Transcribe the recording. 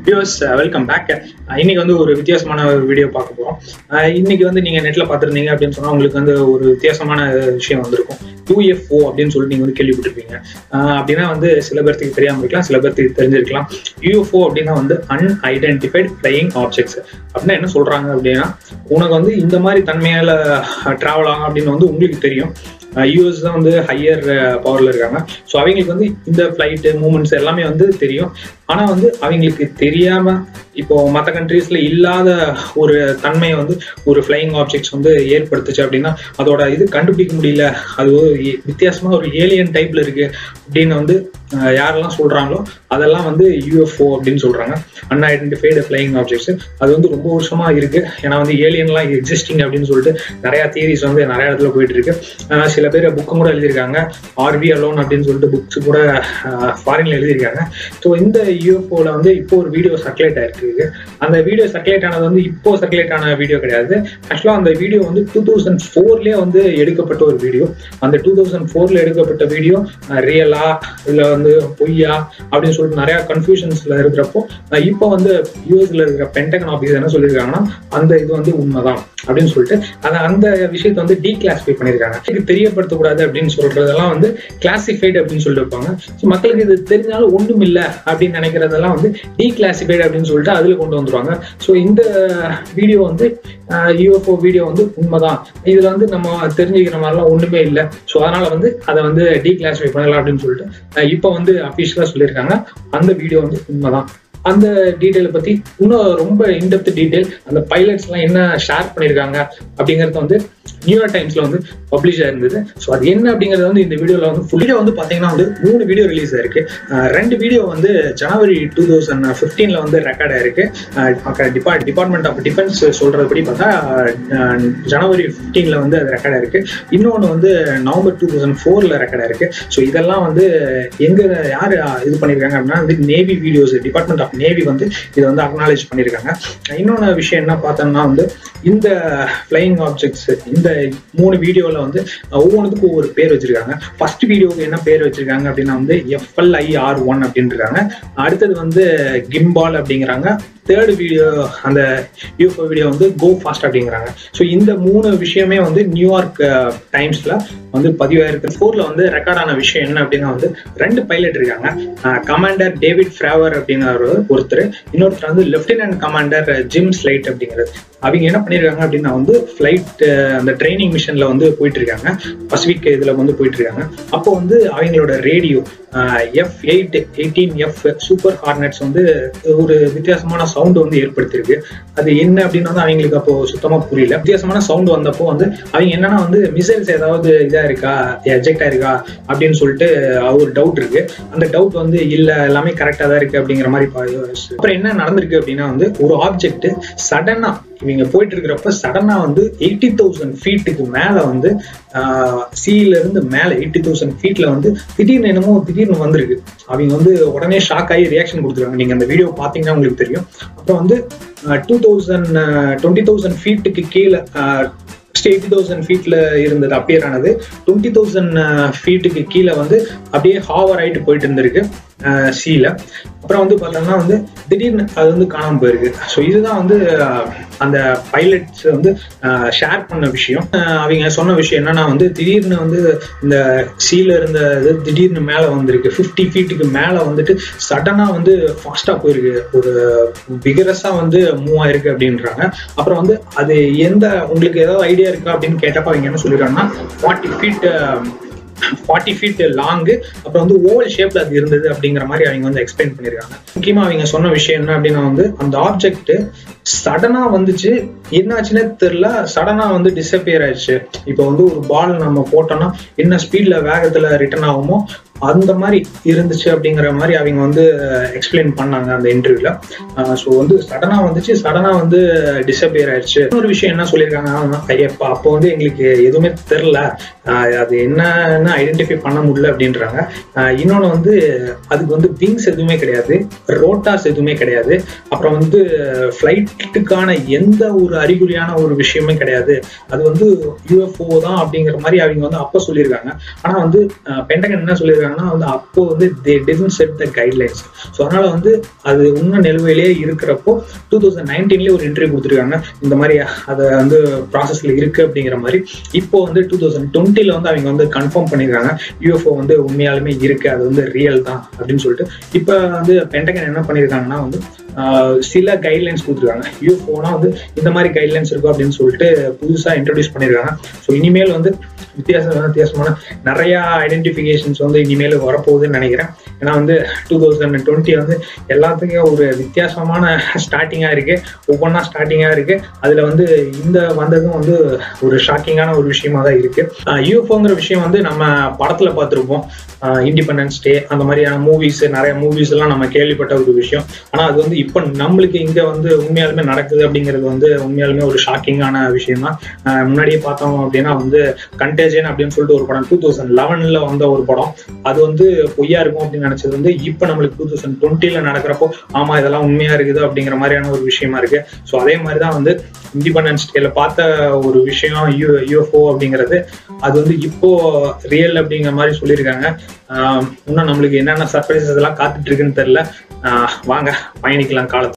viewers welcome back இன்னைக்கு வந்து ஒரு வித்தியாசமான வீடியோ பார்க்க போறோம் அஹ் இன்னைக்கு வந்து நீங்க நெட்ல பார்த்துருந்தீங்க அப்படின்னு சொன்னா உங்களுக்கு வந்து ஒரு வித்தியாசமான விஷயம் வந்திருக்கும் யூஎஃப்ஓ அப்படின்னு சொல்லிட்டு நீங்க வந்து கேள்விப்பட்டிருப்பீங்க அஹ் அப்படின்னா வந்து சில பேர்த்துக்கு தெரியாம இருக்கலாம் சில பேர்த்துக்கு தெரிஞ்சிருக்கலாம் யூஎஃப்ஓ அப்படின்னா வந்து அன்ஐடென்டிஃபைட் ஃபிளையிங் ஆப்ஜெக்ட்ஸ் அப்படின்னா என்ன சொல்றாங்க அப்படின்னா உனக்கு வந்து இந்த மாதிரி தன்மையால டிராவல் ஆகும் அப்படின்னு வந்து உங்களுக்கு தெரியும் யூஎஸ் தான் வந்து ஹையர் பவர்ல இருக்காங்க ஸோ அவங்களுக்கு வந்து இந்த ஃப்ளைட்டு மூமெண்ட்ஸ் எல்லாமே வந்து தெரியும் ஆனா வந்து அவங்களுக்கு தெரியாம இப்போ மற்ற கண்ட்ரீஸ்ல இல்லாத ஒரு தன்மையை வந்து ஒரு ஃப்ளையிங் ஆப்ஜெக்ட்ஸ் வந்து ஏற்படுத்துச்சு அப்படின்னா அதோட இது கண்டுபிடிக்க முடியல அது ஒரு வித்தியாசமா ஒரு ஏலியன் டைப்ல இருக்கு அப்படின்னு வந்து யாரெல்லாம் சொல்றாங்களோ அதெல்லாம் வந்து யூஎஃப்ஓ அப்படின்னு சொல்றாங்க அன்ஐடென்டிஃபைடு ஃப்ளையிங் ஆப்ஜெக்ட்ஸ் அது வந்து ரொம்ப வருஷமா இருக்கு ஏன்னா வந்து ஏலியன்லாம் எக்ஸிஸ்டிங் அப்படின்னு சொல்லிட்டு நிறைய தியரிஸ் வந்து நிறைய இடத்துல போயிட்டு இருக்கு சில பேர் புக்கும் கூட எழுதியிருக்காங்க ஆர்வி அலோன் அப்படின்னு சொல்லிட்டு புக்ஸ் கூட ஃபாரின்ல எழுதியிருக்காங்க ஸோ இந்த யூஎஃப்ஓல வந்து இப்போ ஒரு வீடியோ சர்க்குலேட் ஆயிருக்கு அந்த வீடியோ சர்க்குலேட் ஆனது வந்து இப்போ சர்க்குலேட் ஆன வீடியோ கிடையாது ஆக்சுவலாக அந்த வீடியோ வந்து டூ தௌசண்ட் ஃபோர்லேயே வந்து எடுக்கப்பட்ட ஒரு வீடியோ அந்த டூ தௌசண்ட் ஃபோர்ல எடுக்கப்பட்ட வீடியோ ரியலா இல்லை வந்து பொய்யா அப்படின்னு சொல்லிட்டு நிறைய கன்ஃபியூஷன்ஸ்ல இருக்கிறப்போ இப்போ வந்து யூஎஸ்ல இருக்கிற பென்டகன் ஆஃபீஸ் என்ன சொல்லியிருக்காங்கன்னா அந்த இது வந்து உண்மைதான் அப்படின்னு சொல்லிட்டு அதை அந்த விஷயத்தை வந்து டீ கிளாஸிஃபை பண்ணியிருக்காங்க இது தெரியப்படுத்தக்கூடாது அப்படின்னு சொல்றதெல்லாம் வந்து கிளாசிஃபைடு அப்படின்னு சொல்லிட்டு இருப்பாங்க ஸோ மக்களுக்கு இது தெரிஞ்சாலும் ஒன்றும் இல்லை அப்படின்னு நினைக்கிறதெல்லாம் வந்து டீ கிளாசிஃபைடு அப்படின்னு சொல்லிட்டு அதில் கொண்டு வந்துருவாங்க ஸோ இந்த வீடியோ வந்து யூஎஃப்ஓ வீடியோ வந்து உண்மைதான் இதுல வந்து நம்ம தெரிஞ்சுக்கிற மாதிரிலாம் ஒண்ணுமே இல்லை ஸோ அதனால வந்து அதை வந்து டீ கிளாசிஃபை பண்ணலாம் அப்படின்னு சொல்லிட்டு இப்போ வந்து அஃபிஷியலாக சொல்லியிருக்காங்க அந்த வீடியோ வந்து உண்மைதான் அந்த டீட்டெயிலை பத்தி இன்னும் ரொம்ப இன்டெப்த் டீட்டெயில் அந்த பைலட்ஸ் எல்லாம் என்ன ஷேர் பண்ணியிருக்காங்க அப்படிங்கறது வந்து நியூயார்க் டைம்ஸ்ல வந்து பப்ளிஷ் ஆயிருந்தது ஸோ அது என்ன அப்படிங்கறது வந்து இந்த வீடியோல வந்து ஃபுல் வீடியோ வந்து பாத்தீங்கன்னா வந்து மூணு வீடியோ ரிலீஸ் ஆயிருக்கு ரெண்டு வீடியோ வந்து ஜனவரி டூ தௌசண்ட் ஃபிஃப்டீன்ல வந்து ரெக்கார்ட் ஆயிருக்கு டிபார்ட் டிபார்ட்மெண்ட் ஆஃப் டிஃபென்ஸ் சொல்றதுபடி பார்த்தா ஜனவரி ஃபிஃப்டீன்ல வந்து அது ரெக்கார்ட் ஆயிருக்கு இன்னொன்று வந்து நவம்பர் டூ தௌசண்ட் ஃபோர்ல ரெக்கார்ட் ஆயிருக்கு ஸோ இதெல்லாம் வந்து எங்க யார் இது பண்ணியிருக்காங்க அப்படின்னா வந்து navy videos department of navy வந்து இதை வந்து அக்னாலேஜ் பண்ணியிருக்காங்க இன்னொன்று விஷயம் என்ன பார்த்தோம்னா வந்து இந்த ஃப்ளையிங் ஆப்ஜெக்ட்ஸ் இந்த மூணு வீடியோவில் வந்து ஒவ்வொன்றுத்துக்கும் ஒவ்வொரு பேர் வச்சிருக்காங்க ஃபர்ஸ்ட் வீடியோவுக்கு என்ன பேர் வச்சிருக்காங்க அப்படின்னா வந்து எஃப்எல்ஐஆர் ஒன் அப்படின்னு இருக்காங்க அடுத்தது வந்து கிம்பால் அப்படிங்கிறாங்க தேர்ட் வீடியோ அந்த யூஎஃப்ஓ வீடியோ வந்து கோ ஃபாஸ்ட் அப்படிங்கிறாங்க ஸோ இந்த மூணு விஷயமே வந்து நியூயார்க் டைம்ஸ்ல வந்து பதிவாயிருக்கு ஃபோர்ல வந்து ரெக்கார்ட் ஆன விஷயம் என்ன அப்படின்னா வந்து ரெண்டு பைலட் இருக்காங்க கமாண்டர் டேவிட் ஃப்ராவர் அப்படிங்கிற ஒருத்தர் இன்னொருத்தர் வந்து லெப்டினன்ட் கமாண்டர் ஜிம் ஸ்லைட் அப்படிங்கிறது அவங்க என்ன பண்ணிருக்காங்க அப்படின்னா வந்து ஃபிளைட் அந்த ட்ரைனிங் மிஷன்ல வந்து போயிட்டு இருக்காங்க பசிபிக் இதுல வந்து போயிட்டு இருக்காங்க அப்போ வந்து அவங்களோட radio F eight eighteen F super hornets வந்து ஒரு வித்தியாசமான சவுண்ட் வந்து ஏற்படுத்தியிருக்கு அது என்ன அப்படின்னு வந்து அவங்களுக்கு அப்போ சுத்தமா புரியல வித்தியாசமான சவுண்ட் வந்தப்போ வந்து அவங்க என்னன்னா வந்து மிசைல்ஸ் ஏதாவது இதா இருக்கா எஜெக்ட் ஆயிருக்கா அப்படின்னு சொல்லிட்டு ஒரு டவுட் இருக்கு அந்த டவுட் வந்து இல்ல எல்லாமே கரெக்டா தான் இருக்கு அப்படிங்கிற மாதிரி அப்புறம் என்ன நடந்திருக்கு அப்படின்னா வந்து ஒரு ஆப்ஜெக்ட் சடனா இவங்க போயிட்டு இருக்கிறப்ப சடனா வந்து எயிட்டி தௌசண்ட் ஃபீட்டுக்கு மேல வந்து சீல இருந்து மேல எயிட்டி தௌசண்ட் ஃபீட்ல வந்து திடீர்னு என்னமோ திடீர்னு வந்திருக்கு அவங்க வந்து உடனே ஷாக் ஆகி ரியாக்ஷன் கொடுத்துருக்காங்க நீங்க அந்த வீடியோ பாத்தீங்கன்னா உங்களுக்கு தெரியும் அப்புறம் வந்து டூ தௌசண்ட் டுவெண்ட்டி தௌசண்ட் ஃபீட்டுக்கு கீழே எயிட்டி தௌசண்ட் ஃபீட்ல இருந்தது அப்பியர் ஆனது டுவெண்ட்டி தௌசண்ட் ஃபீட்டுக்கு கீழே வந்து அப்படியே ஹாவர் ஆயிட்டு போயிட்டு இருந்திருக்கு சீல அப்புறம் வந்து பார்த்தோம்னா வந்து திடீர்னு அது வந்து காணாமல் போயிருக்கு ஸோ இதுதான் வந்து அந்த பைலட்ஸ் வந்து ஷேர் பண்ண விஷயம் அவங்க சொன்ன விஷயம் என்னன்னா வந்து திடீர்னு வந்து இந்த சீல இருந்த இது திடீர்னு மேலே வந்திருக்கு ஃபிஃப்டி ஃபீட்டுக்கு மேலே வந்துட்டு சடனாக வந்து ஃபாஸ்ட்டாக போயிருக்கு ஒரு விகரஸாக வந்து மூவ் ஆயிருக்கு அப்படின்றாங்க அப்புறம் வந்து அது எந்த உங்களுக்கு ஏதாவது ஐடியா இருக்கா அப்படின்னு கேட்டப்ப அவங்க என்ன சொல்லிடுறாங்கன்னா forty feet forty feet long அப்புறம் வந்து ஓவல் ஷேப்ல அது இருந்தது அப்படிங்கிற மாதிரி அவங்க வந்து எக்ஸ்பிளைன் பண்ணிருக்காங்க முக்கியமா அவங்க சொன்ன விஷயம் என்ன அப்படின்னா வந்து அந்த ஆப்ஜெக்ட் சடனா வந்துச்சு என்னாச்சுன்னே தெரியல சடனா வந்து டிசப்பியர் ஆயிடுச்சு இப்போ வந்து ஒரு பால் நம்ம போட்டோம்னா என்ன ஸ்பீட்ல வேகத்துல ரிட்டர்ன் ஆகுமோ அந்த மாதிரி இருந்துச்சு அப்படிங்கிற மாதிரி அவங்க வந்து எக்ஸ்பிளைன் பண்ணாங்க அந்த இன்டர்வியூல ஸோ வந்து சடனா வந்துச்சு சடனா வந்து டிசப்பியர் ஆயிடுச்சு இன்னொரு விஷயம் என்ன சொல்லியிருக்காங்க அப்போ வந்து எங்களுக்கு எதுவுமே தெரில அது என்னன்னு ஐடென்டிஃபை பண்ண முடியல அப்படின்றாங்க இன்னொன்று வந்து அதுக்கு வந்து விங்ஸ் எதுவுமே கிடையாது ரோட்டாஸ் எதுவுமே கிடையாது அப்புறம் வந்து ஃப்ளைட்டுக்கான எந்த ஒரு அறிகுறியான ஒரு விஷயமே கிடையாது அது வந்து யூஎஃப்ஓ தான் அப்படிங்கிற மாதிரி அவங்க வந்து அப்போ சொல்லியிருக்காங்க ஆனால் வந்து பென்டகன் என்ன சொல்லியிருக்காங்கன்னா வந்து அப்போ வந்து they descent set the guidelines so அதனால வந்து அது இன்னும் நிலுவையிலே இருக்கிறப்போ டூ தௌசண்ட் நைன்டீன்லேயே ஒரு இன்டர்வியூ கொடுத்துருக்காங்க இந்த மாதிரி அதை வந்து ப்ராசஸ்ல இருக்கு அப்படிங்கிற மாதிரி இப்போ வந்து டூ தௌசண்ட் டுவெண்ட்டில வந்து அவங்க வந்து கன்ஃபார்ம் பண்ணியிருக்காங்க யூஎஃப்ஓ வந்து உண்மையாலுமே இருக்கு அது வந்து ரியல் தான் அப்படின்னு சொல்லிட்டு இப்போ வந்து பென்டகன் என்ன பண்ணியிருக்காங்கன்னா வந்து சில கைட்லைன்ஸ் கொடுத்துருக்காங்க யூஎஃப்ஓனா வந்து இந்த மாதிரி கைட்லைன்ஸ் இருக்கும் அப்படின்னு சொல்லிட்டு புதுசாக இன்ட்ரடியூஸ் பண்ணியிருக்காங்க ஸோ இனிமேல் வந்து வித்தியாசமான வித்தியாசமான நிறைய ஐடென்டிஃபிகேஷன்ஸ் வந்து இனிமேல் வரப்போகுதுன்னு நினைக்கிறேன் ஏன்னா வந்து டூ தௌசண்ட் டுவெண்ட்டி வந்து எல்லாத்துக்கும் ஒரு வித்தியாசமான ஸ்டார்டிங்காக இருக்கு ஒவ்வொன்றா ஸ்டார்டிங்காக இருக்கு அதில் வந்து இந்த வந்ததும் வந்து ஒரு ஷாக்கிங்கான ஒரு விஷயமா தான் இருக்கு யூஎஃப்ஓங்கிற விஷயம் வந்து நம்ம படத்தில் பார்த்துருப்போம் இண்டிபெண்டன்ஸ் டே அந்த மாதிரியான மூவிஸ் நிறைய மூவிஸ் எல்லாம் நம்ம கேள்விப்பட்ட ஒரு விஷயம் ஆனால் அது வந்து இப்போ நம்மளுக்கு இங்கே வந்து உண்மையாலுமே நடக்குது அப்படிங்கிறது வந்து உண்மையாலுமே ஒரு ஷாக்கிங்கான விஷயம் தான் முன்னாடியே பார்த்தோம் அப்படின்னா வந்து கண்டேஜன் அப்படின்னு சொல்லிட்டு ஒரு படம் டூ தௌசண்ட் லெவனில் வந்த ஒரு படம் அது வந்து பொய்யா இருக்கும் அப்படின்னு நினைச்சது வந்து இப்போ நம்மளுக்கு டூ தௌசண்ட் டுவெண்ட்டில நடக்கிறப்போ ஆமா இதெல்லாம் உண்மையா இருக்குது அப்படிங்கிற மாதிரியான ஒரு விஷயமா இருக்கு ஸோ அதே மாதிரி தான் வந்து இண்டிபெண்டன்ஸ் டேல பார்த்த ஒரு விஷயம் யூ யூஎஃப்ஓ அப்படிங்கிறது அது வந்து இப்போ ரியல் அப்படிங்கிற மாதிரி சொல்லியிருக்காங்க இன்னும் நம்மளுக்கு என்னென்ன சர்ப்ரைசஸ் எல்லாம் காத்துட்டு இருக்குன்னு தெரியல வாங்க பயணிக்கலாம் காலத்து